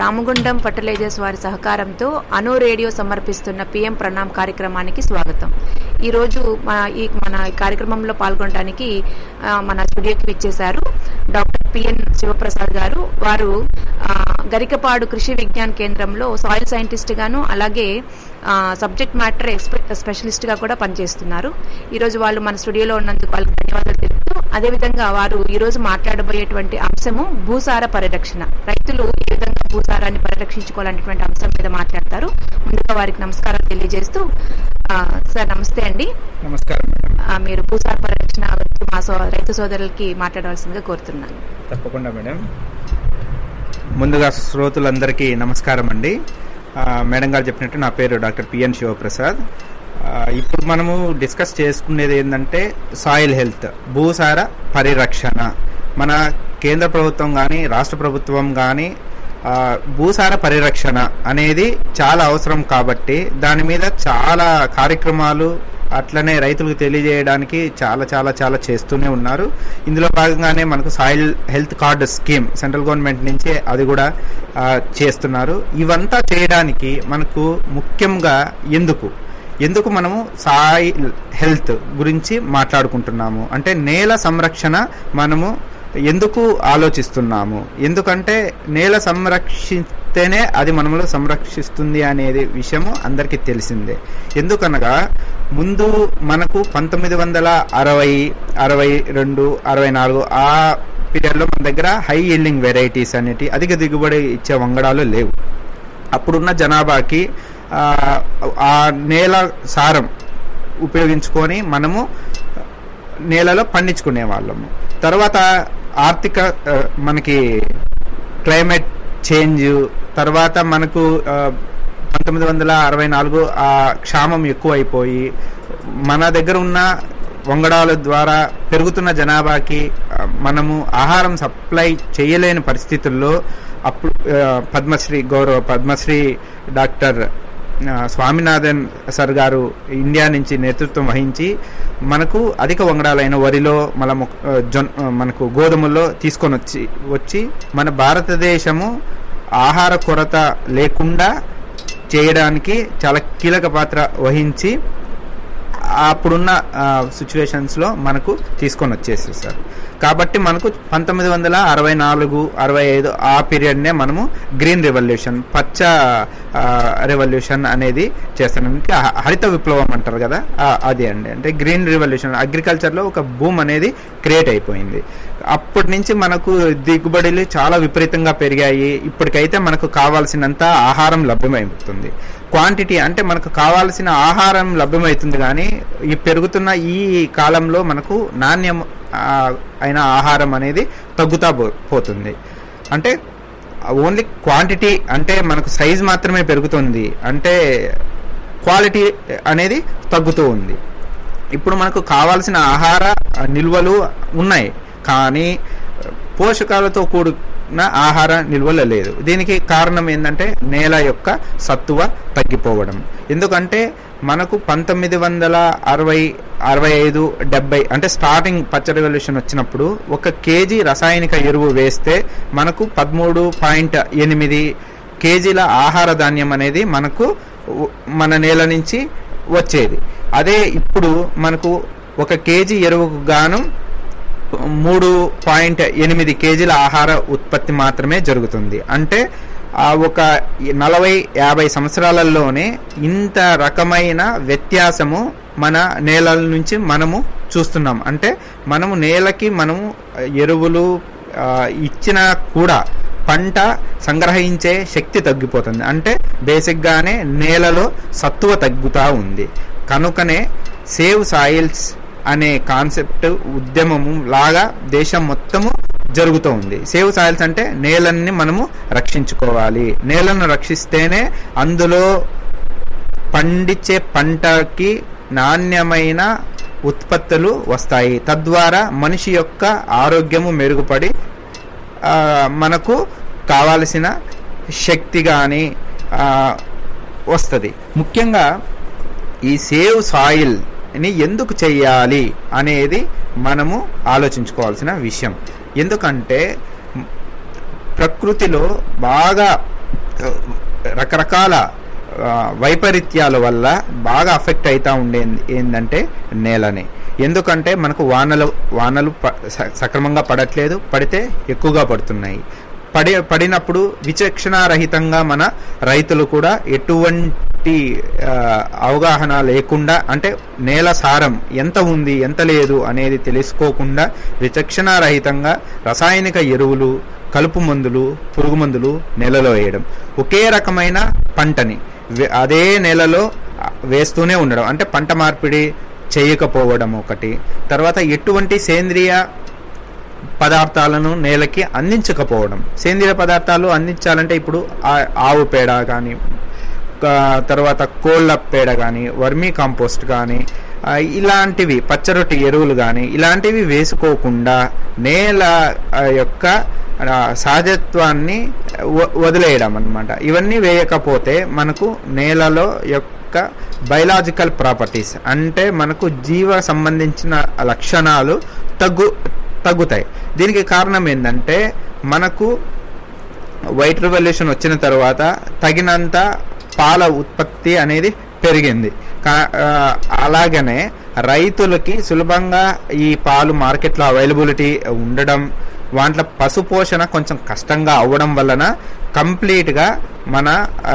Ramagundam fertilisers వారి సహకారంతో అను radio సమర్పిస్తున్న పిఎం ప్రణామ్ కార్యక్రమానికి స్వాగతం ఈరోజు మన ఈ మన ఈ కార్యక్రమంలో పాల్గొనడానికి ఆ, మన స్టూడియోకి విచ్చేశారు డాక్టర్ పిఎన్ శివప్రసాద్ గారు వారు ఆ, గరికపాడు కృషి విజ్ఞాన కేంద్రంలో సాయిల్ సైంటిస్ట్ గాను అలాగే ఆ, సబ్జెక్ట్ మ్యాటర్ ఎక్స్పె స్పెషలిస్ట్ గా కూడా పనిచేస్తున్నారు ఈరోజు వాళ్ళు మన స్టూడియోలో ఉన్నందుకు వాళ్ళకి ధన్యవాదాలు తెలుపుతూ అదేవిధంగా వారు ఈరోజు మాట్లాడబోయేటువంటి అంశము భూసార పరిరక్షణ రైతులు ఏ విధంగా భూసారాన్ని పరిరక్షించుకోవాలనేటువంటి అంశం మీద మాట్లాడతారు ముందుగా వారికి నమస్కారం తెలియజేస్తూ ఆ, సార్ నమస్తే అండి నమస్కారం మేడం ఆ, మీరు భూసార పరిరక్షణ గురించి మా సో రైతు సోదరులకి మాట్లాడవలసిందిగా కోరుతున్నాను తప్పకుండా మేడం ముందుగా శ్రోతులందరికీ నమస్కారం అండి ఆ, మేడం గారు చెప్పినట్టు నా పేరు డాక్టర్ పిఎన్ శివప్రసాద్ ఆ, ఇప్పుడు మనము డిస్కస్ చేసుకునేది ఏంటంటే సాయిల్ హెల్త్ భూసార పరిరక్షణ మన కేంద్ర ప్రభుత్వం కానీ రాష్ట్ర ప్రభుత్వం కానీ ఆ, భూసార పరిరక్షణ అనేది చాలా అవసరం కాబట్టి దాని మీద చాలా కార్యక్రమాలు అట్లనే రైతులకు తెలియజేయడానికి చాలా చాలా చాలా చేస్తూనే ఉన్నారు ఇందులో భాగంగానే మనకు soil health card scheme central government నుంచి అది కూడా ఆ, చేస్తున్నారు ఇవంతా చేయడానికి మనకు ముఖ్యంగా ఎందుకు ఎందుకు మనము సాయిల్ హెల్త్ గురించి మాట్లాడుకుంటున్నాము అంటే నేల సంరక్షణ మనము ఎందుకు ఆలోచిస్తున్నాము ఎందుకంటే నేల సంరక్షిస్తేనే అది మనములో సంరక్షిస్తుంది అనేది విషయము అందరికీ తెలిసిందే ఎందుకనగా ముందు మనకు పంతొమ్మిది వందల అరవై అరవై రెండు అరవై నాలుగు ఆ పీరియడ్లో మన దగ్గర హై ఈల్డింగ్ వెరైటీస్ అనేటి అధిక దిగుబడి ఇచ్చే వంగడాలు లేవు అప్పుడున్న జనాభాకి ఆ, ఆ నేల సారం ఉపయోగించుకొని మనము నేలలో పండించుకునే వాళ్ళము తర్వాత ఆర్థిక ఆ, మనకి క్లైమేట్ చేంజ్ తర్వాత మనకు ఆ, పంతొమ్మిది వందల అరవై నాలుగు ఆ క్షామం ఎక్కువైపోయి మన దగ్గర ఉన్న వంగడాల ద్వారా పెరుగుతున్న జనాభాకి ఆ, మనము ఆహారం సప్లై చేయలేని పరిస్థితుల్లో అప్పుడు ఆ, పద్మశ్రీ గౌరవ పద్మశ్రీ డాక్టర్ ఆ, స్వామినాథన్ సార్ గారు ఇండియా నుంచి నేతృత్వం వహించి మనకు అధిక వంగడాలైన వరిలో మన జొన్ ఆ, మనకు గోధుమల్లో తీసుకొని వచ్చి వచ్చి మన భారతదేశము ఆహార కొరత లేకుండా చేయడానికి చాలా కీలక పాత్ర వహించి అప్పుడున్న సిచ్యువేషన్స్లో మనకు తీసుకొని వచ్చేసేసారు కాబట్టి మనకు పంతొమ్మిది వందల అరవై నాలుగు అరవై ఐదు ఆ పీరియడ్నే మనము గ్రీన్ రెవల్యూషన్ పచ్చ రెవల్యూషన్ అనేది చేస్తానికి హ- హరిత విప్లవం అంటారు కదా ఆ, అదే అండి అంటే గ్రీన్ రెవల్యూషన్ అగ్రికల్చర్లో ఒక భూమ్ అనేది క్రియేట్ అయిపోయింది అప్పటి నుంచి మనకు దిగుబడులు చాలా విపరీతంగా పెరిగాయి ఇప్పటికైతే మనకు కావాల్సినంత ఆహారం లభ్యమవుతుంది క్వాంటిటీ అంటే మనకు కావాల్సిన ఆహారం లభ్యమవుతుంది కానీ ఈ పెరుగుతున్న ఈ కాలంలో మనకు నాణ్యం ఆ, అయిన ఆహారం అనేది తగ్గుతా పో- పోతుంది అంటే ఓన్లీ క్వాంటిటీ అంటే మనకు సైజ్ మాత్రమే పెరుగుతుంది అంటే క్వాలిటీ అనేది తగ్గుతూ ఉంది ఇప్పుడు మనకు కావాల్సిన ఆహార నిల్వలు ఉన్నాయి కానీ పోషకాలతో కూడిన ఆహార నిల్వలు లేదు దీనికి కారణం ఏంటంటే నేల యొక్క సత్తువ తగ్గిపోవడం ఎందుకంటే మనకు పంతొమ్మిది వందల అరవై అరవై ఐదు డెబ్బై అంటే స్టార్టింగ్ పచ్చ రెవల్యూషన్ వచ్చినప్పుడు ఒక కేజీ రసాయనిక ఎరువు వేస్తే మనకు పదమూడు పాయింట్ ఎనిమిది కేజీల ఆహార ధాన్యం అనేది మనకు ఉ- మన నేల నుంచి వచ్చేది అదే ఇప్పుడు మనకు ఒక కేజీ ఎరువుకు గాను మూడు పాయింట్ ఎనిమిది కేజీల ఆహార ఉత్పత్తి మాత్రమే జరుగుతుంది అంటే ఆ ఒక నలభై యాభై సంవత్సరాలలోనే ఇంత రకమైన వ్యత్యాసము మన నేలల నుంచి మనము చూస్తున్నాం అంటే మనము నేలకి మనము ఎరువులు ఆ, ఇచ్చినా కూడా పంట సంగ్రహించే శక్తి తగ్గిపోతుంది అంటే బేసిక్గానే నేలలో సత్తువ తగ్గుతూ ఉంది కనుకనే సేవ్ సాయిల్స్ అనే కాన్సెప్ట్ ఉద్యమము లాగా దేశం మొత్తము జరుగుతూ ఉంది సేవ్ సాయిల్స్ అంటే నేలన్ని మనము రక్షించుకోవాలి నేలను రక్షిస్తేనే అందులో పండించే పంటకి నాణ్యమైన ఉత్పత్తులు వస్తాయి తద్వారా మనిషి యొక్క ఆరోగ్యము మెరుగుపడి ఆ, మనకు కావలసిన శక్తి కానీ వస్తుంది ముఖ్యంగా ఈ సేవ్ సాయిల్ ని ఎందుకు చెయ్యాలి అనేది మనము ఆలోచించుకోవాల్సిన విషయం ఎందుకంటే ప్రకృతిలో బాగా రకరకాల ఆ, వైపరీత్యాల వల్ల బాగా అఫెక్ట్ అవుతా ఉండే ఏంటంటే నేలని ఎందుకంటే మనకు వానలు వానలు ప- స- సక్రమంగా పడట్లేదు పడితే ఎక్కువగా పడుతున్నాయి పడి పడినప్పుడు విచక్షణారహితంగా మన రైతులు కూడా ఎటువంటి ఆ, అవగాహన లేకుండా అంటే నేల సారం ఎంత ఉంది ఎంత లేదు అనేది తెలుసుకోకుండా విచక్షణారహితంగా రసాయనిక ఎరువులు కలుపు మందులు పురుగు మందులు నేలలో వేయడం ఒకే రకమైన పంటని వే- అదే నేలలో ఆ, వేస్తూనే ఉండడం అంటే పంట మార్పిడి చేయకపోవడం ఒకటి తర్వాత ఎటువంటి సేంద్రియ పదార్థాలను నేలకి అందించకపోవడం సేంద్రియ పదార్థాలు అందించాలంటే ఇప్పుడు ఆ- ఆవు పేడ కానీ తర్వాత కోళ్ళ పేడ కానీ వర్మీ కాంపోస్ట్ కానీ ఆ, ఇలాంటివి పచ్చరొట్టి ఎరువులు కానీ ఇలాంటివి వేసుకోకుండా నేల ఆ, యొక్క ఆ, సహజత్వాన్ని వ- వదిలేయడం అన్నమాట ఇవన్నీ వేయకపోతే మనకు నేలలో యొక్క బయలాజికల్ ప్రాపర్టీస్ అంటే మనకు జీవ సంబంధించిన లక్షణాలు తగ్గు తగ్గుతాయి దీనికి కారణం ఏంటంటే మనకు వైట్ రెవల్యూషన్ వచ్చిన తర్వాత తగినంత పాల ఉత్పత్తి అనేది పెరిగింది కా- ఆ, అలాగనే రైతులకి సులభంగా ఈ పాలు మార్కెట్లో అవైలబిలిటీ ఉండడం వాంట్లో పశుపోషణ కొంచెం కష్టంగా అవ్వడం వలన కంప్లీట్గా మన ఆ,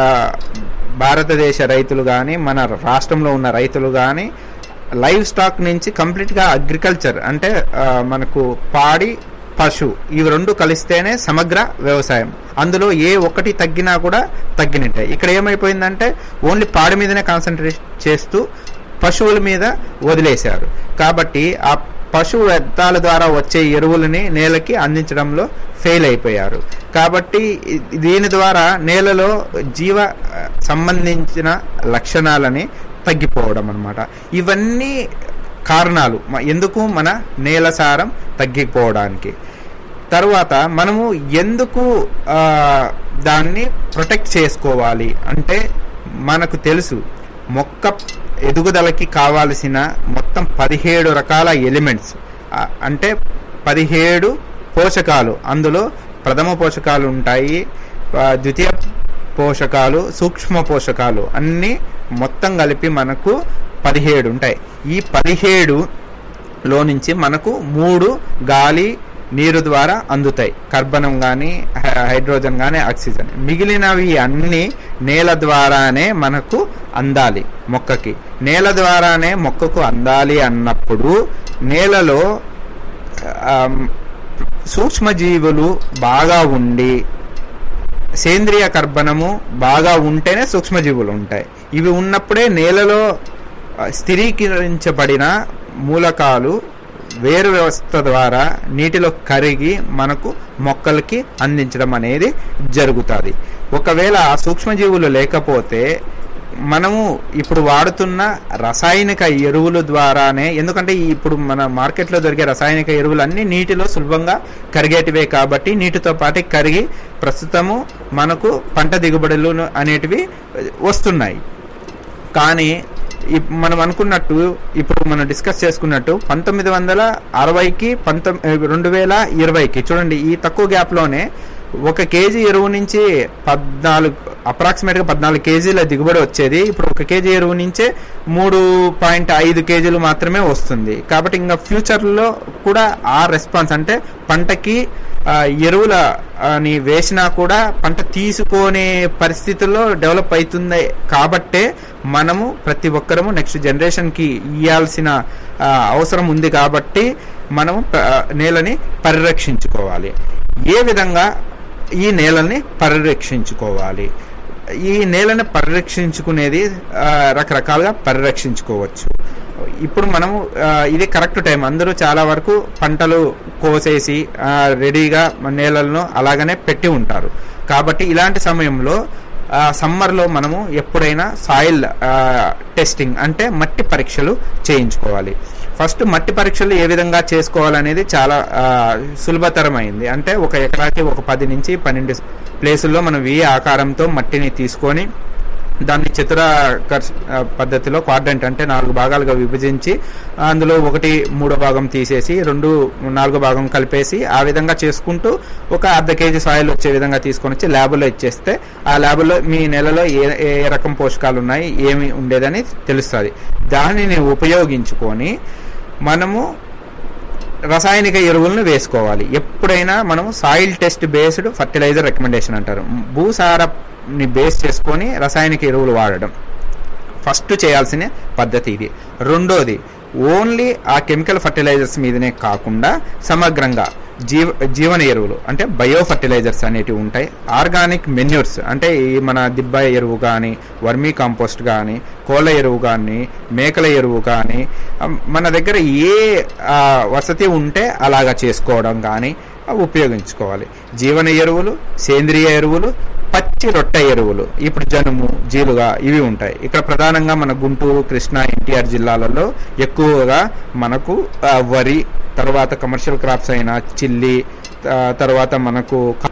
భారతదేశ రైతులు కానీ మన రాష్ట్రంలో ఉన్న రైతులు కానీ లైవ్ స్టాక్ నుంచి కంప్లీట్గా అగ్రికల్చర్ అంటే ఆ, మనకు పాడి పశు ఇవి రెండు కలిస్తేనే సమగ్ర వ్యవసాయం అందులో ఏ ఒక్కటి తగ్గినా కూడా తగ్గినట్టే ఇక్కడ ఏమైపోయిందంటే ఓన్లీ పాడి మీదనే కాన్సన్ట్రేట్ చేస్తూ పశువుల మీద వదిలేశారు కాబట్టి ఆ పశు వ్యర్థాల ద్వారా వచ్చే ఎరువులని నేలకి అందించడంలో ఫెయిల్ అయిపోయారు కాబట్టి ఇ- దీని ద్వారా నేలలో జీవ ఆ, సంబంధించిన లక్షణాలని తగ్గిపోవడం అన్నమాట ఇవన్నీ కారణాలు మ- ఎందుకు మన నేల సారం తగ్గిపోవడానికి తర్వాత మనము ఎందుకు ఆ, దాన్ని ప్రొటెక్ట్ చేసుకోవాలి అంటే మనకు తెలుసు మొక్క ఎదుగుదలకి కావాల్సిన మొత్తం పదిహేడు రకాల ఎలిమెంట్స్ ఆ, అంటే పదిహేడు పోషకాలు అందులో ప్రథమ పోషకాలు ఉంటాయి ఆ, ద్వితీయ పోషకాలు సూక్ష్మ పోషకాలు అన్నీ మొత్తం కలిపి మనకు పదిహేడు ఉంటాయి ఈ పదిహేడు లో నుంచి మనకు మూడు గాలి నీరు ద్వారా అందుతాయి కర్బనం కానీ హైడ్రోజన్ కానీ ఆక్సిజన్ మిగిలినవి అన్ని నేల ద్వారానే మనకు అందాలి మొక్కకి నేల ద్వారానే మొక్కకు అందాలి అన్నప్పుడు నేలలో ఆమ్, సూక్ష్మజీవులు బాగా ఉండి సేంద్రియ కర్బనము బాగా ఉంటేనే సూక్ష్మజీవులు ఉంటాయి ఇవి ఉన్నప్పుడే నేలలో ఆ, స్థిరీకరించబడిన మూలకాలు వేరు వ్యవస్థ ద్వారా నీటిలో కరిగి మనకు మొక్కలకి అందించడం అనేది జరుగుతుంది ఒకవేళ ఆ సూక్ష్మజీవులు లేకపోతే మనము ఇప్పుడు వాడుతున్న రసాయనిక ఎరువుల ద్వారానే ఎందుకంటే ఈ ఇప్పుడు మన మార్కెట్లో దొరికే రసాయనిక ఎరువులు అన్ని నీటిలో సులభంగా కరిగేటివే కాబట్టి నీటితో పాటు కరిగి ప్రస్తుతము మనకు పంట దిగుబడులు అనేటివి వస్తున్నాయి కానీ ఇప్- మనం అనుకున్నట్టు ఇప్పుడు మనం డిస్కస్ చేసుకున్నట్టు పంతొమ్మిది వందల అరవైకి పంతొమ్మిది రెండు వేల ఇరవైకి చూడండి ఈ తక్కువ గ్యాప్లోనే ఒక కేజీ ఎరువు నుంచి పద్నాలుగు అప్రాక్సిమేట్గా పద్నాలుగు కేజీల దిగుబడి వచ్చేది ఇప్పుడు ఒక కేజీ ఎరువు నుంచే మూడు పాయింట్ ఐదు కేజీలు మాత్రమే వస్తుంది కాబట్టి ఇంకా ఫ్యూచర్లో కూడా ఆ రెస్పాన్స్ అంటే పంటకి ఆ, ఎరువుల అని వేసినా కూడా పంట తీసుకునే పరిస్థితుల్లో డెవలప్ అవుతుంది కాబట్టే మనము ప్రతి ఒక్కరము నెక్స్ట్ జనరేషన్కి ఇవ్వాల్సిన ఆ, అవసరం ఉంది కాబట్టి మనము ప్ర- నేలని పరిరక్షించుకోవాలి ఏ విధంగా ఈ నేలని పరిరక్షించుకోవాలి ఈ నేలను పరిరక్షించుకునేది ఆ, రకరకాలుగా పరిరక్షించుకోవచ్చు ఇప్పుడు మనము ఆ, ఇది కరెక్ట్ టైం అందరూ చాలా వరకు పంటలు కోసేసి ఆ, రెడీగా నేలలను అలాగనే పెట్టి ఉంటారు కాబట్టి ఇలాంటి సమయంలో ఆ, సమ్మర్లో మనము ఎప్పుడైనా సాయిల్ ఆ, టెస్టింగ్ అంటే మట్టి పరీక్షలు చేయించుకోవాలి ఫస్ట్ మట్టి పరీక్షలు ఏ విధంగా చేసుకోవాలనేది చాలా ఆ, సులభతరమైంది అంటే ఒక ఎకరాకి ఒక పది నుంచి పన్నెండు ప్లేసుల్లో మనం ఈ ఆకారంతో మట్టిని తీసుకొని దాన్ని చతురాకర్ష ఆ, పద్ధతిలో క్వాడ్రంట్ అంటే నాలుగు భాగాలుగా విభజించి అందులో ఒకటి మూడో భాగం తీసేసి రెండు నాలుగో భాగం కలిపేసి ఆ విధంగా చేసుకుంటూ ఒక అర్ధ కేజీ సాయిల్ వచ్చే విధంగా తీసుకొని వచ్చి ల్యాబ్లో ఇచ్చేస్తే ఆ ల్యాబ్లో మీ నెలలో ఏ ఏ రకం పోషకాలు ఉన్నాయి ఏమి ఉండేదని తెలుస్తుంది దానిని ఉపయోగించుకొని మనము రసాయనిక ఎరువులను వేసుకోవాలి ఎప్పుడైనా మనం soil test based fertiliser recommendation అంటారు భూసారాన్ని బేస్ చేసుకొని రసాయనిక ఎరువులు వాడడం ఫస్ట్ చేయాల్సిన పద్ధతి ఇది రెండోది ఓన్లీ ఆ కెమికల్ ఫర్టిలైజర్స్ మీదనే కాకుండా సమగ్రంగా జీవ జీవన ఎరువులు అంటే బయో ఫర్టిలైజర్స్ అనేటివి ఉంటాయి ఆర్గానిక్ మెన్యూర్స్ అంటే ఈ మన దిబ్బ ఎరువు కానీ వర్మీ కాంపోస్ట్ కానీ కోళ్ళ ఎరువు కానీ మేకల ఎరువు కానీ అమ్, మన దగ్గర ఏ ఆ, వసతి ఉంటే అలాగా చేసుకోవడం కానీ అవి ఉపయోగించుకోవాలి జీవన ఎరువులు సేంద్రియ ఎరువులు పచ్చి రొట్టె ఎరువులు ఇప్పుడు జనుము జీలుగా ఇవి ఉంటాయి ఇక్కడ ప్రధానంగా మన గుంటూరు కృష్ణా ఎన్టీఆర్ జిల్లాలలో ఎక్కువగా మనకు ఆ, వరి తర్వాత కమర్షియల్ క్రాప్స్ అయిన చిల్లి ఆ, తర్వాత మనకు క-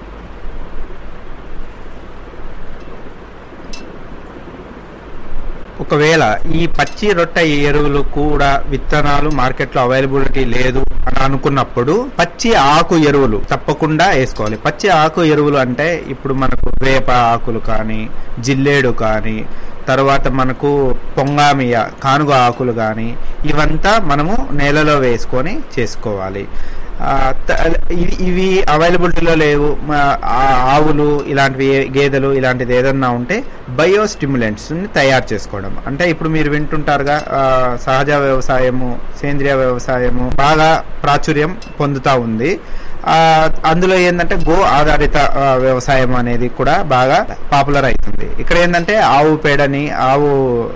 ఒకవేళ ఈ పచ్చి రొట్టె ఎరువులు కూడా విత్తనాలు మార్కెట్లో అవైలబిలిటీ లేదు అని అనుకున్నప్పుడు పచ్చి ఆకు ఎరువులు తప్పకుండా వేసుకోవాలి పచ్చి ఆకు ఎరువులు అంటే ఇప్పుడు మనకు వేప ఆకులు కానీ జిల్లేడు కానీ తర్వాత మనకు పొంగామియ కానుగ ఆకులు కానీ ఇవంతా మనము నేలలో వేసుకొని చేసుకోవాలి ఆ, త- ఇవి- ఇవి అవైలబిలిటీలో లేవు మా- ఆ- ఆవులు ఇలాంటివి ఏ- గేదెలు ఇలాంటిది ఏదన్నా ఉంటే బయో స్టిమ్యులెంట్స్ తయారు చేసుకోవడం అంటే ఇప్పుడు మీరు వింటుంటారుగా ఆ, సహజ వ్యవసాయము సేంద్రియ వ్యవసాయము బాగా ప్రాచుర్యం పొందుతా ఉంది ఆ, అందులో ఏంటంటే గో ఆధారిత ఆ, వ్యవసాయం అనేది కూడా బాగా పాపులర్ అవుతుంది ఇక్కడ ఏంటంటే ఆవు పేడని ఆవు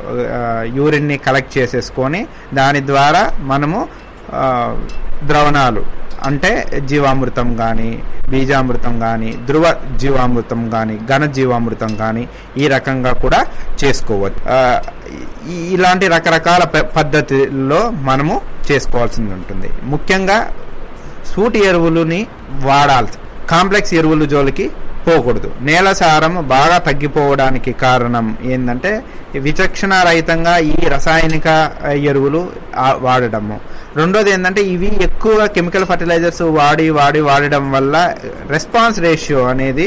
యూరిన్ ని కలెక్ట్ చేసేసుకొని దాని ద్వారా మనము ఆ, ద్రవణాలు అంటే జీవామృతం కానీ బీజామృతం కానీ ధృవ జీవామృతం కానీ ఘన జీవామృతం కానీ ఈ రకంగా కూడా చేసుకోవచ్చు ఆ, ఈ- ఇలాంటి రకరకాల ప- పద్ధతుల్లో మనము చేసుకోవాల్సింది ఉంటుంది ముఖ్యంగా సూటి ఎరువులని వాడాలి కాంప్లెక్స్ ఎరువుల జోలికి పోకూడదు నేల సారం బాగా తగ్గిపోవడానికి కారణం ఏంటంటే విచక్షణ రహితంగా ఈ రసాయనిక ఆ, ఎరువులు ఆ, వాడడము రెండోది ఏంటంటే ఇవి ఎక్కువగా కెమికల్ ఫర్టిలైజర్స్ వాడి వాడి వాడడం వల్ల రెస్పాన్స్ రేషియో అనేది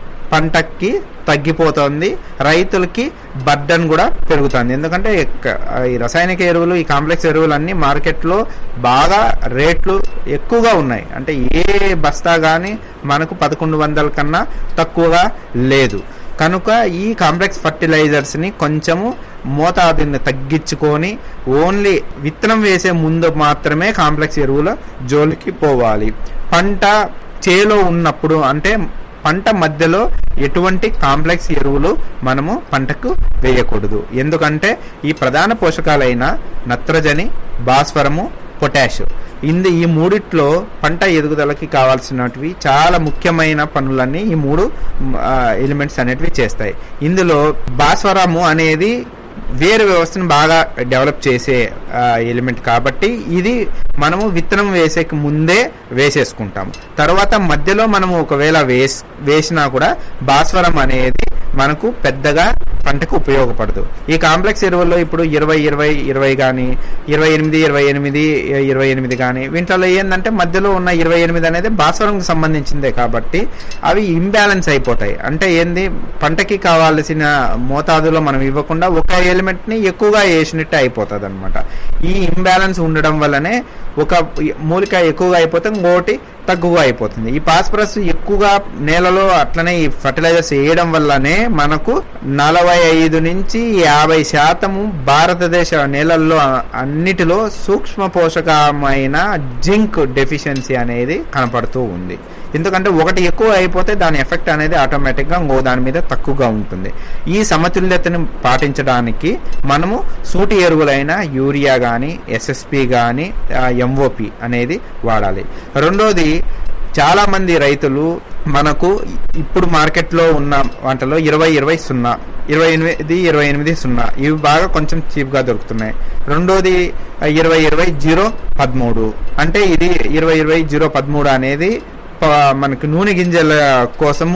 పంటకి తగ్గిపోతుంది రైతులకి బర్డన్ కూడా పెరుగుతుంది ఎందుకంటే ఎక్క- ఈ రసాయనిక ఎరువులు ఈ కాంప్లెక్స్ ఎరువులు అన్ని మార్కెట్లో బాగా రేట్లు ఎక్కువగా ఉన్నాయి అంటే ఏ బస్తా కానీ మనకు పదకొండు వందల కన్నా తక్కువగా లేదు కనుక ఈ కాంప్లెక్స్ ఫర్టిలైజర్స్ ని కొంచెము మోతాదుని తగ్గించుకొని ఓన్లీ విత్తనం వేసే ముందు మాత్రమే కాంప్లెక్స్ ఎరువుల జోలికి పోవాలి పంట చేలో ఉన్నప్పుడు అంటే పంట మధ్యలో ఎటువంటి కాంప్లెక్స్ ఎరువులు మనము పంటకు వేయకూడదు ఎందుకంటే ఈ ప్రధాన పోషకాలైన నత్రజని భాస్వరము పొటాష్ ఇంది ఈ మూడిట్లో పంట ఎదుగుదలకి కావాల్సినవి చాలా ముఖ్యమైన పనులన్నీ ఈ మూడు ఎలిమెంట్స్ అనేటివి చేస్తాయి ఇందులో భాస్వరము అనేది వేరు వ్యవస్థను బాగా డెవలప్ చేసే ఎలిమెంట్ కాబట్టి ఇది మనము విత్తనం వేసే ముందే వేసేసుకుంటాం తర్వాత మధ్యలో మనము ఒకవేళ వేస్ వేసినా కూడా భాస్వరం అనేది మనకు పెద్దగా పంటకు ఉపయోగపడదు ఈ కాంప్లెక్స్ ఎరువుల్లో ఇప్పుడు ఇరవై ఇరవై ఇరవై కానీ ఇరవై ఎనిమిది ఇరవై ఎనిమిది ఇరవై ఎనిమిది కానీ వీటిలో ఏంటంటే మధ్యలో ఉన్న ఇరవై ఎనిమిది అనేది భాస్వరంకి సంబంధించిందే కాబట్టి అవి ఇంబ్యాలెన్స్ అయిపోతాయి అంటే ఏంది పంటకి కావాల్సిన మోతాదులో మనం ఇవ్వకుండా ఒక ఎలిమెంట్ ని ఎక్కువగా వేసినట్టు అయిపోతుంది అనమాట ఈ ఇంబ్యాలెన్స్ ఉండడం వల్లనే ఒక మూలిక ఎక్కువగా అయిపోతే ఇంకోటి తక్కువగా అయిపోతుంది ఈ పాస్పరస్ ఎక్కువగా నేలలో అట్లనే ఈ ఫర్టిలైజర్స్ వేయడం వల్లనే మనకు నలభై ఐదు నుంచి యాభై శాతము భారతదేశ నేలల్లో అన్నిటిలో సూక్ష్మ పోషకమైన జింక్ డెఫిషియన్సీ అనేది కనపడుతూ ఉంది ఎందుకంటే ఒకటి ఎక్కువ అయిపోతే దాని ఎఫెక్ట్ అనేది ఆటోమేటిక్ గా ఇంకో దాని మీద తక్కువగా ఉంటుంది ఈ సమతుల్యతను పాటించడానికి మనము సూటి ఎరువులైన యూరియా గాని ఎస్ఎస్పి గాని ఎంఓపి అనేది వాడాలి రెండోది చాలా మంది రైతులు మనకు ఇప్పుడు మార్కెట్లో ఉన్న వంటలో ఇరవై ఇరవై సున్నా ఇరవై ఎనిమిది ఇరవై ఎనిమిది సున్నా ఇవి బాగా కొంచెం చీప్ గా దొరుకుతున్నాయి రెండోది ఇరవై ఇరవై జీరో పదమూడు అంటే ఇది ఇరవై ఇరవై జీరో పదమూడు అనేది ప- మనకు నూనె గింజల కోసము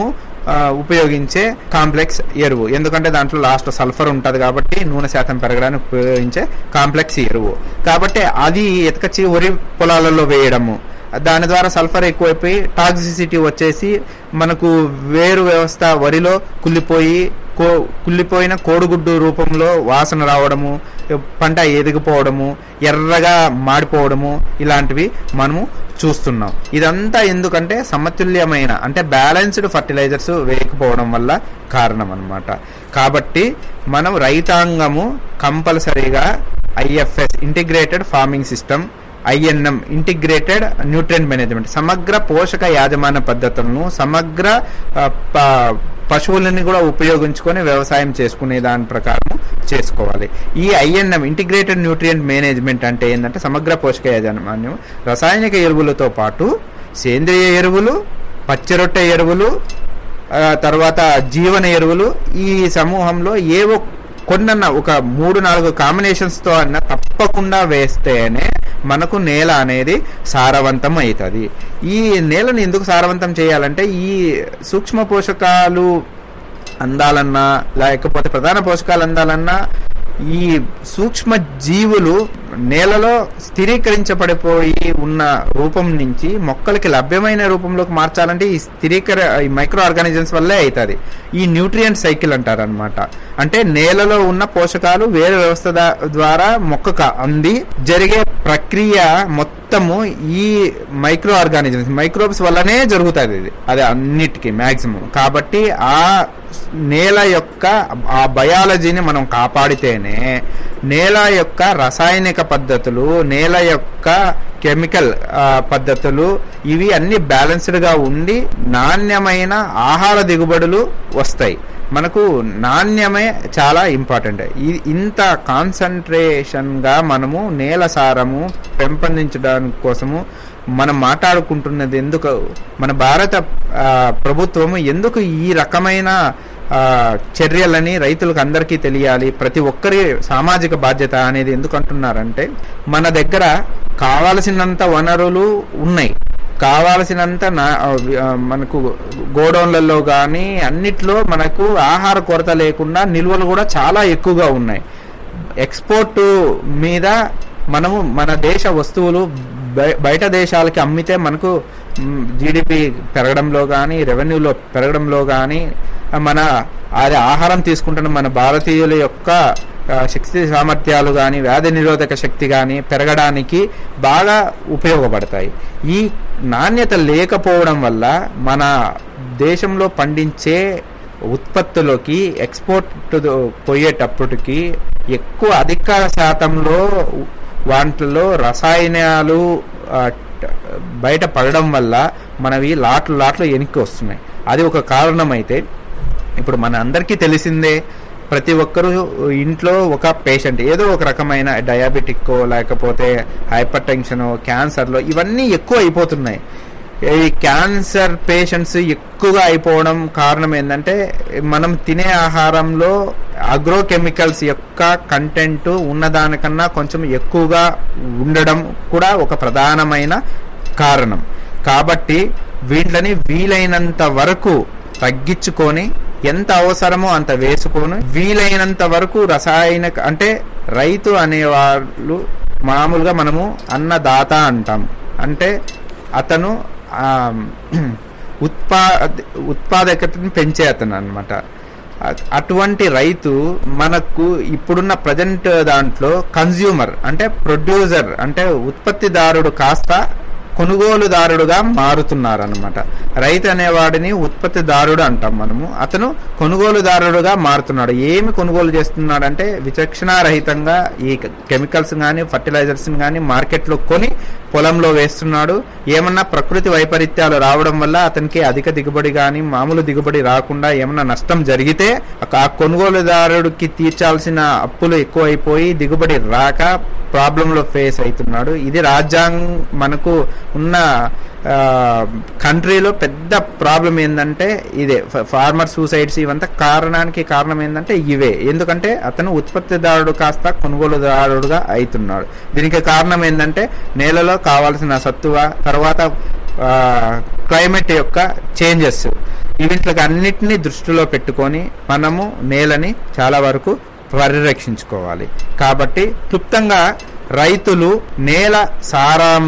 ఆ, ఉపయోగించే కాంప్లెక్స్ ఎరువు ఎందుకంటే దాంట్లో లాస్ట్ సల్ఫర్ ఉంటుంది కాబట్టి నూనె శాతం పెరగడానికి ఉపయోగించే కాంప్లెక్స్ ఎరువు కాబట్టి అది ఎతకచ్చి వరి పొలాలలో వేయడము దాని ద్వారా సల్ఫర్ ఎక్కువైపోయి టాక్సిసిటీ వచ్చేసి మనకు వేరు వ్యవస్థ వరిలో కుళ్ళిపోయి కో కుళ్ళిపోయిన కోడిగుడ్డు రూపంలో వాసన రావడము పంట ఎదిగిపోవడము ఎర్రగా మాడిపోవడము ఇలాంటివి మనము చూస్తున్నాం ఇదంతా ఎందుకంటే సమతుల్యమైన అంటే బ్యాలెన్స్డ్ ఫర్టిలైజర్స్ వేయకపోవడం వల్ల కారణం అన్నమాట కాబట్టి మనం రైతాంగము కంపల్సరీగా IFS integrated farming system INM integrated nutrient management సమగ్ర పోషక యాజమాన్య పద్ధతులను సమగ్ర ఆ, ప- పశువులని కూడా ఉపయోగించుకొని వ్యవసాయం చేసుకునే దాని ప్రకారం చేసుకోవాలి ఈ ఐఎన్ఎం ఇంటిగ్రేటెడ్ న్యూట్రియంట్ మేనేజ్మెంట్ అంటే ఏంటంటే సమగ్ర పోషక యాజమాన్యం రసాయనిక ఎరువులతో పాటు సేంద్రియ ఎరువులు పచ్చిరొట్టె ఎరువులు ఆ, తర్వాత జీవన ఎరువులు ఈ సమూహంలో ఏవో కొన్నన్న ఒక మూడు నాలుగు కాంబినేషన్స్ తో అన్న తప్పకుండా వేస్తేనే మనకు నేల అనేది సారవంతం అవుతుంది ఈ నేలను ఎందుకు సారవంతం చేయాలంటే ఈ సూక్ష్మ పోషకాలు అందాలన్నా లేకపోతే ప్రధాన పోషకాలు అందాలన్నా ఈ సూక్ష్మ జీవులు నేలలో స్థిరీకరించబడిపోయి ఉన్న రూపం నుంచి మొక్కలకి లభ్యమైన రూపంలోకి మార్చాలంటే ఈ స్థిరీకర ఈ మైక్రో ఆర్గానిజమ్స్ వల్లే అవుతుంది ఈ న్యూట్రియంట్ సైకిల్ అంటారు అనమాట అంటే నేలలో ఉన్న పోషకాలు వేరే వ్యవస్థ దా- ద్వారా మొక్కకు అంది జరిగే ప్రక్రియ మొత్తము ఈ మైక్రో ఆర్గానిజమ్స్ మైక్రోబ్స్ వల్లనే జరుగుతుంది ఇది అది అన్నిటికీ మాక్సిమం కాబట్టి ఆ నేల యొక్క ఆ బయాలజీని మనం కాపాడితేనే నేల యొక్క రసాయనిక పద్ధతులు నేల యొక్క కెమికల్ ఆ, పద్ధతులు ఇవి అన్ని బ్యాలెన్స్డ్ గా ఉండి నాణ్యమైన ఆహార దిగుబడులు వస్తాయి మనకు నాణ్యమే చాలా ఇంపార్టెంట్ ఇది ఇంత కాన్సన్ట్రేషన్ గా మనము నేల సారము పెంపొందించడానికి కోసము మనం మాట్లాడుకుంటున్నది ఎందుకు మన భారత ఆ, ప్రభుత్వము ఎందుకు ఈ రకమైన ఆ, చర్యలని రైతులకు అందరికీ తెలియాలి ప్రతి ఒక్కరి సామాజిక బాధ్యత అనేది ఎందుకు అంటున్నారంటే మన దగ్గర కావాల్సినంత వనరులు ఉన్నాయి కావాల్సినంత నా- ఆ, మనకు గోడౌన్లలో కానీ అన్నిట్లో మనకు ఆహార కొరత లేకుండా నిల్వలు కూడా చాలా ఎక్కువగా ఉన్నాయి ఎక్స్పోర్ట్ మీద మనము మన దేశ వస్తువులు బయ- బయట దేశాలకి అమ్మితే మనకు జీడిపి పెరగడంలో కానీ రెవెన్యూలో పెరగడంలో కానీ మన అది ఆహారం తీసుకుంటున్న మన భారతీయుల యొక్క ఆ, శక్తి సామర్థ్యాలు కానీ వ్యాధి నిరోధక శక్తి కానీ పెరగడానికి బాగా ఉపయోగపడతాయి ఈ నాణ్యత లేకపోవడం వల్ల మన దేశంలో పండించే ఉత్పత్తులోకి ఎక్స్పోర్ట్ పోయేటప్పటికి ఎక్కువ అధిక శాతంలో వాటిలో రసాయనాలు ఆ, ట- బయట పడడం వల్ల మనవి లాట్లు లాట్లు వెనక్కి వస్తున్నాయి అది ఒక కారణం అయితే ఇప్పుడు మన అందరికీ తెలిసిందే ప్రతి ఒక్కరూ ఇంట్లో ఒక పేషెంట్ ఏదో ఒక రకమైన డయాబెటిక్ లేకపోతే హైపర్ టెన్షన్ క్యాన్సర్లో ఇవన్నీ ఎక్కువ అయిపోతున్నాయి ఈ క్యాన్సర్ పేషెంట్స్ ఎక్కువగా అయిపోవడం కారణం ఏంటంటే మనం తినే ఆహారంలో అగ్రో కెమికల్స్ యొక్క కంటెంట్ ఉన్నదానికన్నా కొంచెం ఎక్కువగా ఉండడం కూడా ఒక ప్రధానమైన కారణం కాబట్టి వీళ్ళని వీలైనంత వరకు తగ్గించుకొని ఎంత అవసరమో అంత వేసుకొని వీలైనంత వరకు రసాయనిక అంటే రైతు అనేవాళ్ళు మామూలుగా మనము అన్నదాత అంటాం అంటే అతను ఆ, ఉత్పా ఉత్పాదకతను పెంచే అతను అనమాట అటువంటి రైతు మనకు ఇప్పుడున్న ప్రజెంట్ దాంట్లో కన్జ్యూమర్ అంటే ప్రొడ్యూసర్ అంటే ఉత్పత్తిదారుడు కాస్త కొనుగోలుదారుడుగా మారుతున్నారనమాట రైతు అనేవాడిని ఉత్పత్తిదారుడు అంటాం మనము అతను కొనుగోలుదారుడుగా మారుతున్నాడు ఏమి కొనుగోలు చేస్తున్నాడంటే విచక్షణారహితంగా ఈ కెమికల్స్ కానీ ఫర్టిలైజర్స్ కానీ మార్కెట్లో కొని పొలంలో వేస్తున్నాడు ఏమన్నా ప్రకృతి వైపరీత్యాలు రావడం వల్ల అతనికి అధిక దిగుబడి కానీ మామూలు దిగుబడి రాకుండా ఏమన్నా నష్టం జరిగితే ఆ కొనుగోలుదారుడికి తీర్చాల్సిన అప్పులు ఎక్కువైపోయి దిగుబడి రాక ప్రాబ్లంలో ఫేస్ అవుతున్నాడు ఇది రాజ్యాంగం మనకు ఉన్న ఆ, కంట్రీలో పెద్ద ప్రాబ్లం ఏంటంటే ఇదే ఫ- ఫార్మర్ సూసైడ్స్ ఇవంతా కారణానికి కారణం ఏంటంటే ఇవే ఎందుకంటే అతను ఉత్పత్తిదారుడు కాస్త కొనుగోలుదారుడుగా అవుతున్నాడు దీనికి కారణం ఏంటంటే నేలలో కావాల్సిన సత్తువ తర్వాత క్లైమేట్ యొక్క చేంజెస్ వీటికి అన్నిటినీ దృష్టిలో పెట్టుకొని మనము నేలని చాలా వరకు పరిరక్షించుకోవాలి కాబట్టి క్లుప్తంగా రైతులు నేల సారం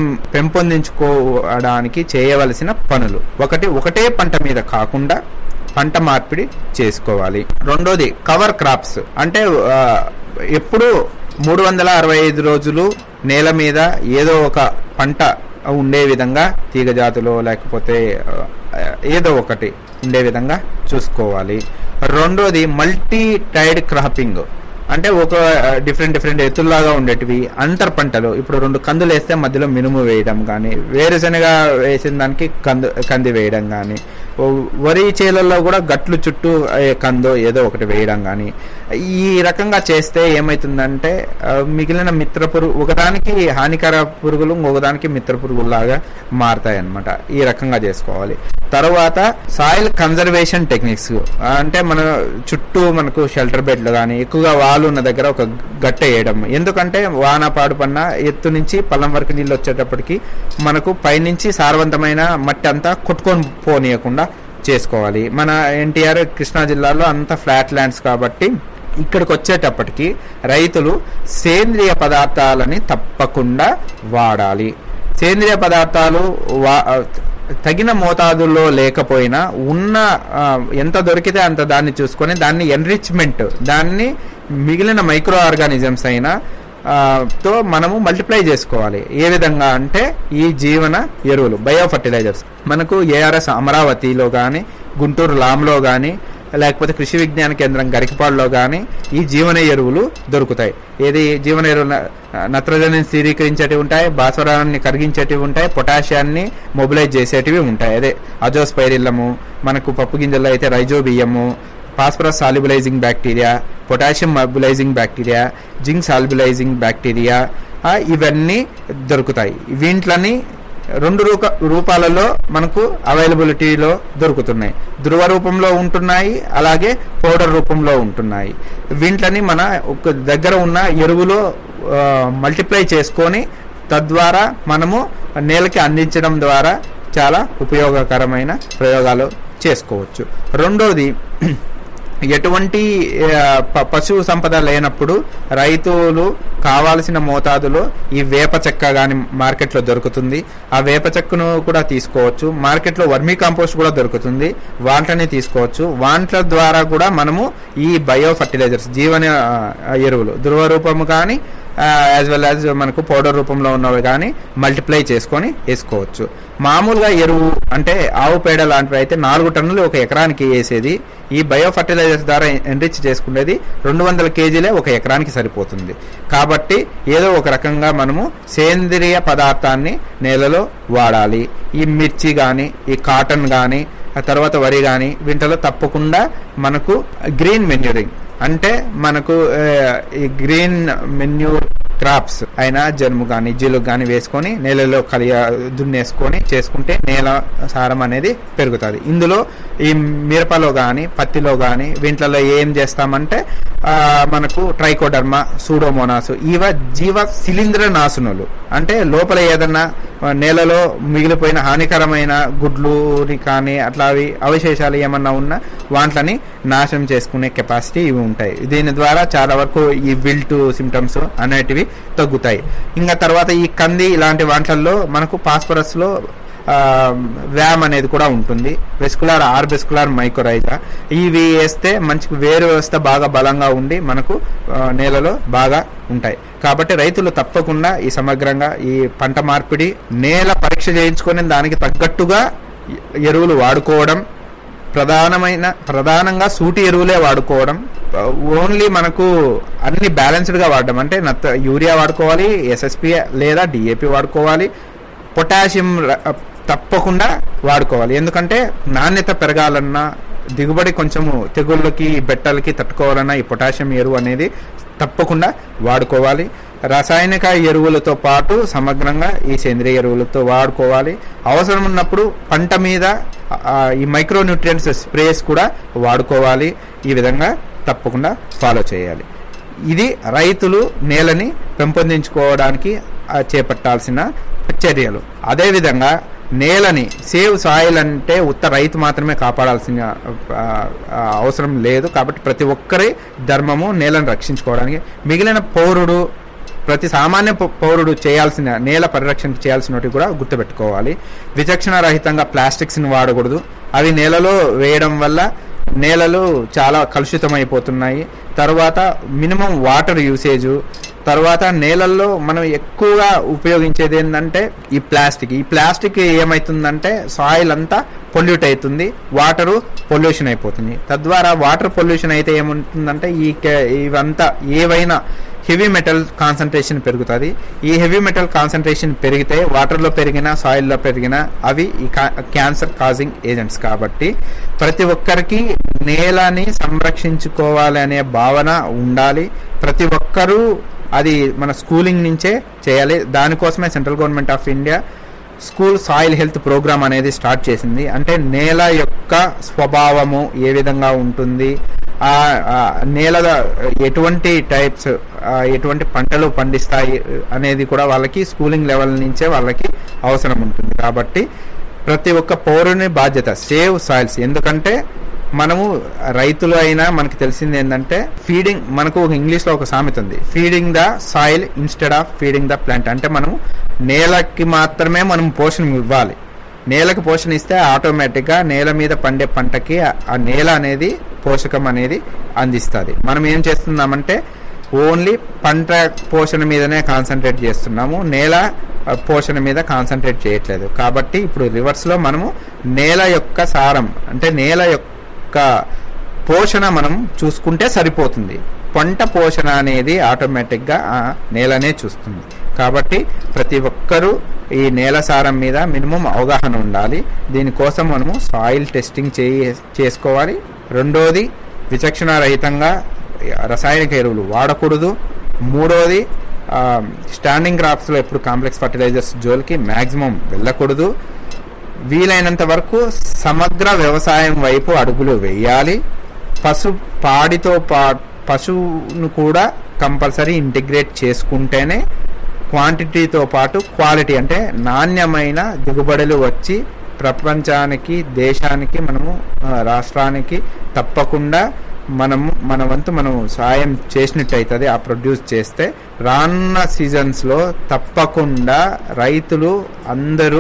పెంపొందించుకోవడానికి చేయవలసిన పనులు ఒకటి ఒకటే పంట మీద కాకుండా పంట మార్పిడి చేసుకోవాలి రెండోది కవర్ క్రాప్స్ అంటే ఆ, ఎప్పుడు మూడు వందల అరవై ఐదు రోజులు నేల మీద ఏదో ఒక పంట ఉండే విధంగా తీగ జాతులో లేకపోతే ఆ, ఏదో ఒకటి ఉండే విధంగా చూసుకోవాలి రెండోది మల్టీ టైడ్ క్రాపింగ్ అంటే ఒక డిఫరెంట్ డిఫరెంట్ ఎత్తుల్లాగా ఉండేటివి అంతర్ పంటలు ఇప్పుడు రెండు కందులు వేస్తే మధ్యలో మినుము వేయడం కానీ వేరుశనగ వేసిన దానికి కందు కంది వేయడం కానీ వరి చేలల్లో కూడా గట్లు చుట్టూ ఏ కందో ఏదో ఒకటి వేయడం కానీ ఈ రకంగా చేస్తే ఏమవుతుందంటే ఆ, మిగిలిన మిత్ర పురుగు ఒకదానికి హానికర పురుగులు ఇంకొకదానికి మిత్ర పురుగులాగా మారతాయి అన్నమాట ఈ రకంగా చేసుకోవాలి తర్వాత సాయిల్ కన్జర్వేషన్ టెక్నిక్స్ అంటే మన చుట్టూ మనకు షెల్టర్ బెడ్లు కానీ ఎక్కువగా వాలు ఉన్న దగ్గర ఒక గట్ట వేయడం ఎందుకంటే వాన పాడు పన్న ఎత్తు నుంచి పల్లం వరకు నీళ్ళు వచ్చేటప్పటికి మనకు పైనుంచి సారవంతమైన మట్టి అంతా కొట్టుకొని పోనీయకుండా చేసుకోవాలి మన ఎన్టీఆర్ కృష్ణా జిల్లాలో అంతా ఫ్లాట్ ల్యాండ్స్ కాబట్టి ఇక్కడికి వచ్చేటప్పటికి రైతులు సేంద్రియ పదార్థాలని తప్పకుండా వాడాలి సేంద్రియ పదార్థాలు వా తగిన మోతాదుల్లో లేకపోయినా ఉన్న ఆ, ఎంత దొరికితే అంత దాన్ని చూసుకొని దాన్ని ఎన్రిచ్మెంట్ దాన్ని మిగిలిన మైక్రో ఆర్గానిజమ్స్ అయినా ఆ, తో మనము మల్టిప్లై చేసుకోవాలి ఏ విధంగా అంటే ఈ జీవన ఎరువులు బయో ఫర్టిలైజర్స్ మనకు ఏఆర్ఎస్ అమరావతిలో కానీ గుంటూరు లామ్లో కానీ లేకపోతే కృషి విజ్ఞాన కేంద్రం గరికపాడులో కానీ ఈ జీవన ఎరువులు దొరుకుతాయి ఏది జీవన ఎరువులు న- నత్రజనిని స్థిరీకరించేటివి ఉంటాయి భాస్వరాన్ని కరిగించేటివి ఉంటాయి పొటాషియాన్ని మొబిలైజ్ చేసేటివి ఉంటాయి అదే అజోస్పైరిల్లము మనకు పప్పు గింజల్లో అయితే rhizobium phosphorus solubilising bacteria potassium mobilising bacteria zinc solubilising bacteria ఆ, ఇవన్నీ దొరుకుతాయి వీంట్లని రెండు రూప రూపాలలో మనకు అవైలబిలిటీలో దొరుకుతున్నాయి ధృవ రూపంలో ఉంటున్నాయి అలాగే పౌడర్ రూపంలో ఉంటున్నాయి వీంట్లని మన ఒక దగ్గర ఉన్న ఎరువులో మల్టిప్లై చేసుకొని తద్వారా మనము నేలకి అందించడం ద్వారా చాలా ఉపయోగకరమైన ప్రయోగాలు చేసుకోవచ్చు రెండోది ఎటువంటి ఆ, ప- పశువు సంపద లేనప్పుడు రైతులు కావాల్సిన మోతాదులో ఈ వేప చెక్క కానీ మార్కెట్లో దొరుకుతుంది ఆ వేప చెక్కను కూడా తీసుకోవచ్చు మార్కెట్లో వర్మీ కాంపోస్ట్ కూడా దొరుకుతుంది వాటిని తీసుకోవచ్చు వాంట్ల ద్వారా కూడా మనము ఈ బయో ఫర్టిలైజర్స్ జీవన ఆ, ఎరువులు ధృవ రూపము కానీ యాజ్ వెల్ యాజ్ మనకు పౌడర్ రూపంలో ఉన్నవి కానీ మల్టిప్లై చేసుకొని వేసుకోవచ్చు మామూలుగా ఎరువు అంటే ఆవు పేడ లాంటివి అయితే నాలుగు టన్నులు ఒక ఎకరానికి వేసేది ఈ బయో ఫర్టిలైజర్స్ ద్వారా ఎన్రిచ్ చేసుకునేది రెండు వందల కేజీలే ఒక ఎకరానికి సరిపోతుంది కాబట్టి ఏదో ఒక రకంగా మనము సేంద్రియ పదార్థాన్ని నేలలో వాడాలి ఈ మిర్చి కానీ ఈ కాటన్ కానీ ఆ తర్వాత వరి కానీ వీటిలో తప్పకుండా మనకు గ్రీన్ మెన్యూరింగ్ అంటే మనకు ఆ, ఈ గ్రీన్ మెన్యూ క్రాప్స్ అయినా జనుము కానీ జిలుగు కానీ వేసుకొని నేలలో కలియ దున్నేసుకొని చేసుకుంటే నేల సారం అనేది పెరుగుతుంది ఇందులో ఈ మిరపలో కానీ పత్తిలో కానీ వీటిలో ఏం చేస్తామంటే ఆ, మనకు ట్రైకోడర్మా సూడోమోనాస్ ఇవ జీవ శిలీంద్ర నాశనులు అంటే లోపల ఏదన్నా ఆ, నేలలో మిగిలిపోయిన హానికరమైన గుడ్లుని కానీ అట్లా అవి అవశేషాలు ఏమన్నా ఉన్నా వాటిని నాశనం చేసుకునే కెపాసిటీ ఇవి ఉంటాయి దీని ద్వారా చాలా వరకు ఈ విల్ట్ సిమ్టమ్స్ అనేటివి తగ్గుతాయి ఇంకా తర్వాత ఈ కంది ఇలాంటి వాటిల్లో మనకు ఫాస్ఫరస్ లో ఆ, వ్యామ్ అనేది కూడా ఉంటుంది వెస్కులార్ ఆర్ వెస్కులార్ మైక్రోరైజా ఇవి వేస్తే మంచి వేరు వ్యవస్థ బాగా బలంగా ఉండి మనకు ఆ, నేలలో బాగా ఉంటాయి కాబట్టి రైతులు తప్పకుండా ఈ సమగ్రంగా ఈ పంట మార్పిడి నేల పరీక్ష చేయించుకొని దానికి తగ్గట్టుగా ఎరువులు వాడుకోవడం ప్రధానమైన ప్రధానంగా సూటి ఎరువులే వాడుకోవడం ఓన్లీ మనకు అన్ని బ్యాలెన్స్డ్ గా వాడడం అంటే నత్త యూరియా వాడుకోవాలి ఎస్ఎస్పి లేదా డిఏపి వాడుకోవాలి పొటాషియం ర- తప్పకుండా వాడుకోవాలి ఎందుకంటే నాణ్యత పెరగాలన్నా దిగుబడి కొంచెము తెగుళ్ళకి బెట్టలకి తట్టుకోవాలన్నా ఈ పొటాషియం ఎరువు అనేది తప్పకుండా వాడుకోవాలి రసాయనిక ఎరువులతో పాటు సమగ్రంగా ఈ సేంద్రియ ఎరువులతో వాడుకోవాలి అవసరం ఉన్నప్పుడు పంట మీద ఆ, ఈ మైక్రో న్యూట్రియంట్స్ స్ప్రేస్ కూడా వాడుకోవాలి ఈ విధంగా తప్పకుండా ఫాలో చేయాలి ఇది రైతులు నేలని పెంపొందించుకోవడానికి ఆ, చేపట్టాల్సిన చర్యలు అదేవిధంగా నేలని సేవ్ సాయిల్ అంటే ఉత్త రైతు మాత్రమే కాపాడాల్సిన ఆ, ఆ, అవసరం లేదు కాబట్టి ప్రతి ఒక్కరి ధర్మము నేలను రక్షించుకోవడానికి మిగిలిన పౌరుడు ప్రతి సామాన్య పౌ- పౌరుడు చేయాల్సిన నేల పరిరక్షణ చేయాల్సినవి కూడా గుర్తుపెట్టుకోవాలి విచక్షణ రహితంగా ప్లాస్టిక్స్ని వాడకూడదు అవి నేలలో వేయడం వల్ల నేలలు చాలా కలుషితమైపోతున్నాయి తర్వాత మినిమం వాటర్ యూసేజ్ తర్వాత నేలల్లో మనం ఎక్కువగా ఉపయోగించేది ఏంటంటే ఈ ప్లాస్టిక్ ఈ ప్లాస్టిక్ ఏమవుతుందంటే సాయిల్ అంతా పొల్యూట్ అవుతుంది వాటరు పొల్యూషన్ అయిపోతుంది తద్వారా వాటర్ పొల్యూషన్ అయితే ఏముంటుందంటే ఈ కే- ఇవంతా ఏవైనా హెవీ మెటల్ కాన్సన్ట్రేషన్ పెరుగుతుంది ఈ హెవీ మెటల్ కాన్సన్ట్రేషన్ పెరిగితే వాటర్లో పెరిగిన సాయిల్లో పెరిగిన అవి ఈ క్యాన్సర్ కాజింగ్ ఏజెంట్స్ కాబట్టి ప్రతి ఒక్కరికి నేలని సంరక్షించుకోవాలి అనే భావన ఉండాలి ప్రతి ఒక్కరూ అది మన స్కూలింగ్ నుంచే చేయాలి దానికోసమే central government of India school soil health programme అనేది స్టార్ట్ చేసింది అంటే నేల యొక్క స్వభావము ఏ విధంగా ఉంటుంది ఆ ఆ నేల ఎటువంటి టైప్స్ ఎటువంటి పంటలు పండిస్తాయి అనేది కూడా వాళ్ళకి స్కూలింగ్ లెవెల్ నుంచే వాళ్ళకి అవసరం ఉంటుంది కాబట్టి ప్రతి ఒక్క పౌరుని బాధ్యత సేవ్ సాయిల్స్ ఎందుకంటే మనము రైతులు అయినా మనకి తెలిసింది ఏంటంటే ఫీడింగ్ మనకు ఒక ఇంగ్లీష్లో ఒక సామెత ఉంది feeding the soil instead of feeding the plant అంటే మనం నేలకి మాత్రమే మనం పోషణ ఇవ్వాలి నేలకు పోషణ ఇస్తే ఆటోమేటిక్గా నేల మీద పండే పంటకి ఆ- ఆ నేల అనేది పోషకం అనేది అందిస్తుంది మనం ఏం చేస్తున్నామంటే ఓన్లీ పంట పోషణ మీదనే కాన్సన్ట్రేట్ చేస్తున్నాము నేల ఆ, పోషణ మీద కాన్సన్ట్రేట్ చేయట్లేదు కాబట్టి ఇప్పుడు రివర్స్లో మనము నేల యొక్క సారం అంటే నేల యొక్క పోషణ మనం చూసుకుంటే సరిపోతుంది పంట పోషణ అనేది ఆటోమేటిక్గా ఆ నేలనే చూస్తుంది కాబట్టి ప్రతి ఒక్కరూ ఈ నేల సారం మీద మినిమం అవగాహన ఉండాలి దీనికోసం మనము సాయిల్ టెస్టింగ్ చేయ చేసుకోవాలి రెండోది విచక్షణ రహితంగా రసాయనిక ఎరువులు వాడకూడదు మూడోది ఆ, స్టాండింగ్ క్రాప్స్లో ఎప్పుడు కాంప్లెక్స్ ఫర్టిలైజర్స్ జోలికి మ్యాక్సిమం వెళ్ళకూడదు వీలైనంత వరకు సమగ్ర వ్యవసాయం వైపు అడుగులు వేయాలి పశు పాడితో పా పశువును కూడా కంపల్సరీ ఇంటిగ్రేట్ చేసుకుంటేనే క్వాంటిటీతో పాటు క్వాలిటీ అంటే నాణ్యమైన దిగుబడులు వచ్చి ప్రపంచానికి దేశానికి మనము ఆ, రాష్ట్రానికి తప్పకుండా మనము మన వంతు మనం సాయం చేసినట్టు అవుతుంది ఆ ప్రొడ్యూస్ చేస్తే రానున్న సీజన్స్లో తప్పకుండా రైతులు అందరూ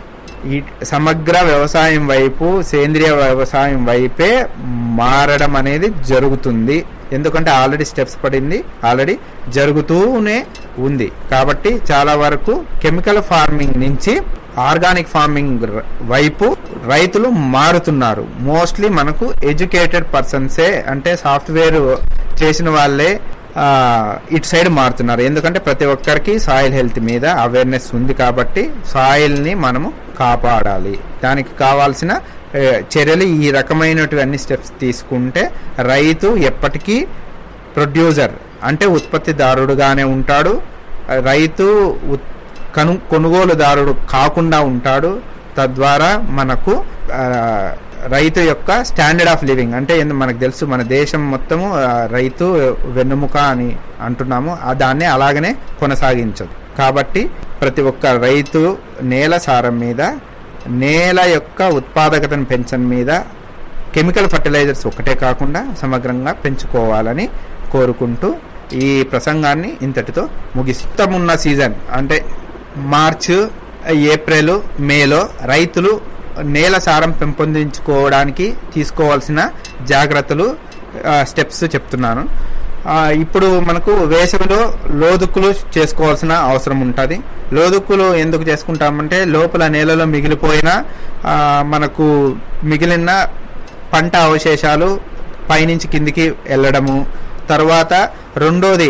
ఈ సమగ్ర వ్యవసాయం వైపు సేంద్రియ వ్యవసాయం వైపే మారడం అనేది జరుగుతుంది ఎందుకంటే ఆల్రెడీ స్టెప్స్ పడింది ఆల్రెడీ జరుగుతూనే ఉంది కాబట్టి చాలా వరకు కెమికల్ ఫార్మింగ్ నుంచి ఆర్గానిక్ ఫార్మింగ్ ర- వైపు రైతులు మారుతున్నారు మోస్ట్లీ మనకు ఎడ్యుకేటెడ్ పర్సన్సే అంటే సాఫ్ట్వేర్ చేసిన వాళ్ళే ఆ, ఇటు సైడ్ మారుతున్నారు ఎందుకంటే ప్రతి ఒక్కరికి సాయిల్ హెల్త్ మీద అవేర్నెస్ ఉంది కాబట్టి సాయిల్ని మనము కాపాడాలి దానికి కావాల్సిన ఏ, చర్యలు ఈ రకమైనటువంటి స్టెప్స్ తీసుకుంటే రైతు ఎప్పటికీ ప్రొడ్యూసర్ అంటే ఉత్పత్తిదారుడుగానే ఉంటాడు రైతు ఉత్- కను కొనుగోలుదారుడు కాకుండా ఉంటాడు తద్వారా మనకు ఆ, రైతు యొక్క స్టాండర్డ్ ఆఫ్ లివింగ్ అంటే ఏంది మనకు తెలుసు మన దేశం మొత్తము ఆ, రైతు వెన్నుముక అని అంటున్నాము ఆ దాన్ని అలాగనే కొనసాగించదు కాబట్టి ప్రతి ఒక్క రైతు నేల సారం మీద నేల యొక్క ఉత్పాదకతను పెంచడం మీద కెమికల్ ఫర్టిలైజర్స్ ఒకటే కాకుండా సమగ్రంగా పెంచుకోవాలని కోరుకుంటూ ఈ ప్రసంగాన్ని ఇంతటితో ముగిస్తామున్న సీజన్ అంటే మార్చ్ ఏప్రిల్ మేలో రైతులు నేల సారం పెంపొందించుకోవడానికి తీసుకోవాల్సిన జాగ్రత్తలు ఆ, స్టెప్స్ చెప్తున్నాను ఆ, ఇప్పుడు మనకు వేసవిలో లోదుక్కులు చేసుకోవాల్సిన అవసరం ఉంటుంది లోదుక్కులు ఎందుకు చేసుకుంటామంటే లోపల నేలలో మిగిలిపోయిన ఆ, మనకు మిగిలిన పంట అవశేషాలు పైనుంచి కిందికి వెళ్ళడము తర్వాత రెండోది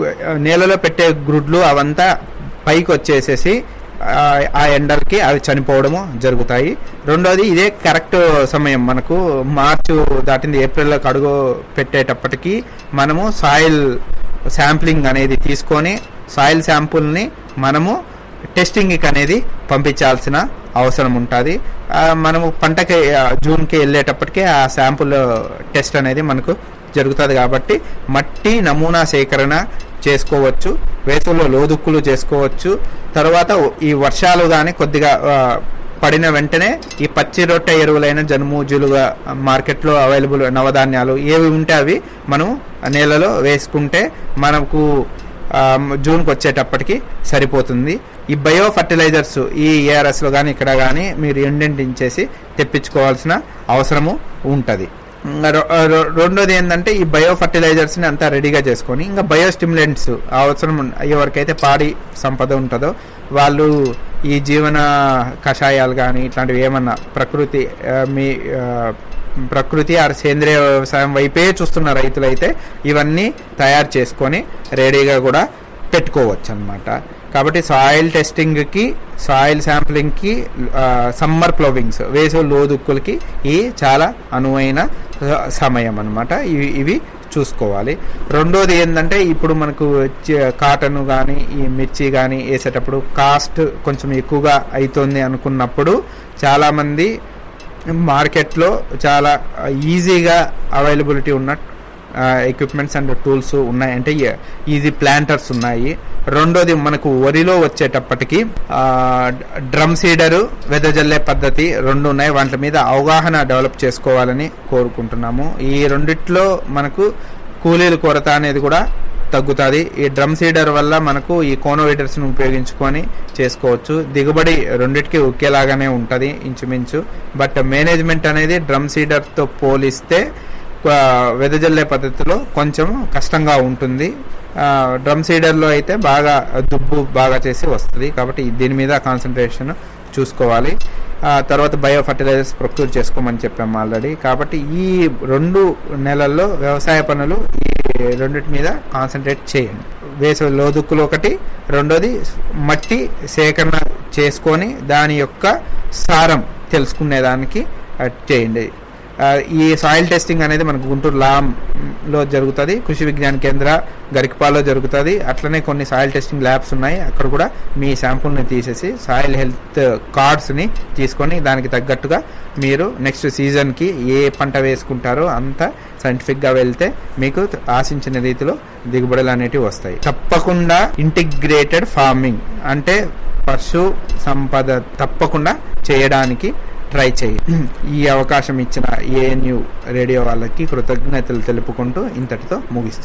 నేలలో పెట్టే గ్రుడ్లు అవంతా పైకి వచ్చేసేసి ఆ, ఆ ఎండలకి అవి చనిపోవడము జరుగుతాయి రెండోది ఇదే కరెక్ట్ సమయం మనకు మార్చు దాటింది ఏప్రిల్లోకి అడుగు పెట్టేటప్పటికి మనము సాయిల్ శాంప్లింగ్ అనేది తీసుకొని సాయిల్ శాంపుల్ని మనము టెస్టింగ్కి అనేది పంపించాల్సిన అవసరం ఉంటుంది మనము పంటకి ఆ, జూన్కి వెళ్ళేటప్పటికి ఆ శాంపుల్ టెస్ట్ అనేది మనకు జరుగుతుంది కాబట్టి మట్టి నమూనా సేకరణ చేసుకోవచ్చు వేసవిలో లోదుక్కులు చేసుకోవచ్చు తర్వాత ఈ వర్షాలు కానీ కొద్దిగా ఆ, పడిన వెంటనే ఈ పచ్చి రొట్టె ఎరువులైన జనుమూజులుగా మార్కెట్లో అవైలబుల్ నవధాన్యాలు ఏవి ఉంటే అవి మనం నేలలో వేసుకుంటే మనకు ఆ, జూన్కి వచ్చేటప్పటికి సరిపోతుంది ఈ బయో ఫర్టిలైజర్స్ ఈ ఏఆర్ఎస్ లో కానీ ఇక్కడ కానీ మీరు ఇండెంటించేసి తెప్పించుకోవాల్సిన అవసరము ఉంటుంది ఇంకా రొ- రొ- రెండోది ఏంటంటే ఈ బయో ఫర్టిలైజర్స్ ని అంతా రెడీగా చేసుకొని ఇంకా బయో స్టిమ్యులెంట్స్ అవసరం ఉన్న- ఎవరికైతే పాడి సంపద ఉంటుందో వాళ్ళు ఈ జీవన కషాయాలు కానీ ఇట్లాంటివి ఏమన్నా ప్రకృతి ఆ, మీ ఆ, ప్రకృతి ఆర్ సేంద్రియ వ్యవసాయం వైపే చూస్తున్న రైతులైతే ఇవన్నీ తయారు చేసుకొని రెడీగా కూడా పెట్టుకోవచ్చు అనమాట కాబట్టి సాయిల్ టెస్టింగ్కి సాయిల్ శాంప్లింగ్కి సమ్మర్ ప్లోవింగ్స్ వేసవి లోదుక్కులకి ఈ చాలా అనువైన ఆ, సమయం అనమాట ఇవి ఇవి చూసుకోవాలి రెండోది ఏంటంటే ఇప్పుడు మనకు చ- కాటన్ కానీ ఈ మిర్చి కానీ వేసేటప్పుడు కాస్ట్ కొంచెం ఎక్కువగా అవుతుంది అనుకున్నప్పుడు చాలామంది మార్కెట్లో చాలా ఈజీగా అవైలబిలిటీ ఉన్న ఎక్విప్మెంట్స్ అండ్ టూల్స్ ఉన్నాయి అంటే ఈజీ ప్లాంటర్స్ ఉన్నాయి రెండోది మనకు వరిలో వచ్చేటప్పటికి డ్రమ్ సీడరు వెదజల్లే పద్ధతి రెండు ఉన్నాయి వాటి మీద అవగాహన డెవలప్ చేసుకోవాలని కోరుకుంటున్నాము ఈ రెండిట్లో మనకు కూలీల కొరత అనేది కూడా తగ్గుతుంది ఈ డ్రమ్ సీడర్ వల్ల మనకు ఈ కోనోవీడర్స్ ను ఉపయోగించుకొని చేసుకోవచ్చు దిగుబడి రెండిటికి ఒకేలాగానే ఉంటది ఇంచుమించు బట్ మేనేజ్మెంట్ అనేది డ్రమ్ సీడర్ తో పోలిస్తే ఆ, వెదజల్లే పద్ధతిలో కొంచెం కష్టంగా ఉంటుంది ఆ, డ్రమ్ సీడర్ లో అయితే బాగా దుబ్బు బాగా చేసి వస్తుంది కాబట్టి దీని మీద కాన్సన్ట్రేషన్ చూసుకోవాలి ఆ తర్వాత బయో ఫర్టిలైజర్స్ ప్రొక్యూర్ చేసుకోమని చెప్పాము ఆల్రెడీ కాబట్టి ఈ రెండు నెలల్లో వ్యవసాయ పనులు ఈ రెండిటి మీద కాన్సన్ట్రేట్ చేయండి వేసవి లోదుక్కులు ఒకటి రెండోది మట్టి సేకరణ చేసుకొని దాని యొక్క సారం తెలుసుకునేదానికి ఆ, చేయండి ఆ, ఈ సాయిల్ టెస్టింగ్ అనేది మనకు గుంటూరు లామ్ లో జరుగుతుంది కృషి విజ్ఞాన కేంద్ర గరికపాలో జరుగుతుంది అట్లనే కొన్ని సాయిల్ టెస్టింగ్ ల్యాబ్స్ ఉన్నాయి అక్కడ కూడా మీ శాంపుల్ని తీసేసి సాయిల్ హెల్త్ కార్డ్స్ని తీసుకొని దానికి తగ్గట్టుగా మీరు నెక్స్ట్ సీజన్కి ఏ పంట వేసుకుంటారో అంత సైంటిఫిక్గా వెళ్తే మీకు ఆశించిన రీతిలో దిగుబడులు అనేటివి వస్తాయి తప్పకుండా ఇంటిగ్రేటెడ్ ఫార్మింగ్ అంటే పశు సంపద తప్పకుండా చేయడానికి ట్రై చేయి ఈ అవకాశం ఇచ్చిన ఏఎన్యు రేడియో వాళ్ళకి కృతజ్ఞతలు తెలుపుకుంటూ ఇంతటితో ముగిస్తుంది